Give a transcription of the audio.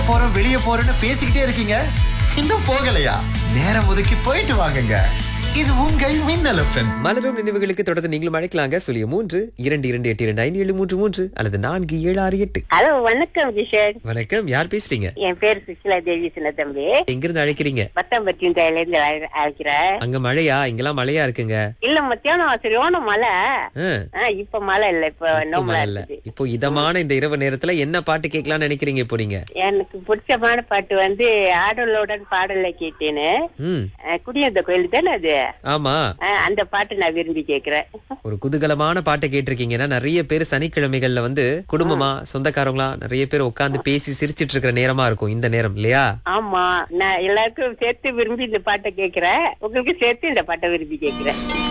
போறோம் வெளியே போறோம்னு பேசிக்கிட்டே இருக்கீங்க இன்னும் போகலையா நேரம் ஒதுக்கி போயிட்டு வாங்குங்க இது உங்கள் மின்னல் எஃப்எம் மலரும் நினைவுகளுக்கு தொடர்ந்து நீங்களும் அழைக்கலாங்க சொல்லிய மூன்று இரண்டு இரண்டு எட்டு இரண்டு ஐந்து ஏழு மூன்று மூன்று அல்லது நான்கு ஏழு ஆறு எட்டு ஹலோ வணக்கம் கிஷன் வணக்கம் யார் பேசுறீங்க என் பேர் சுஷிலா தேவி சின்னத்தம்பி எங்கிருந்து அழைக்கிறீங்க பத்தாம்பட்டியும் தையில இருந்து அழை- அழைக்கிறேன் அங்க மழையா இங்கெல்லாம் மழையா இருக்குங்க இல்ல மத்தியானம் சரியான மழை ஆ, ஆ, இப்ப மழை இல்ல இப்ப இப்போ நோமலா மழை இல்ல இருக்குது இப்போ இதமான இந்த இரவு நேரத்துல என்ன பாட்டு கேட்கலாம்னு நினைக்கிறீங்க இப்போ நீங்க எனக்கு பிடிச்சமான பாட்டு வந்து ஆடலுடன் பாடலை கேட்டேன்னு ம் ஆ, குடியிருந்த கோயில் தானே அது ஆமா ஆ, அந்த பாட்டு நான் விரும்பி கேக்குறேன் ஒரு குதூகலமான பாட்டை கேட்டிருக்கீங்கன்னா நிறைய பேர் சனிக்கிழமைகள்ல வந்து குடும்பமா சொந்தக்காரங்களா நிறைய பேர் உட்கார்ந்து பேசி சிரிச்சிட்டு இருக்கிற நேரமா இருக்கும் இந்த நேரம் இல்லையா ஆமா நான் எல்லாருக்கும் சேர்த்து விரும்பி இந்த பாட்டை கேக்குறேன் உங்களுக்கு சேர்த்து இந்த பாட்டை விரும்பி கேக்குறேன்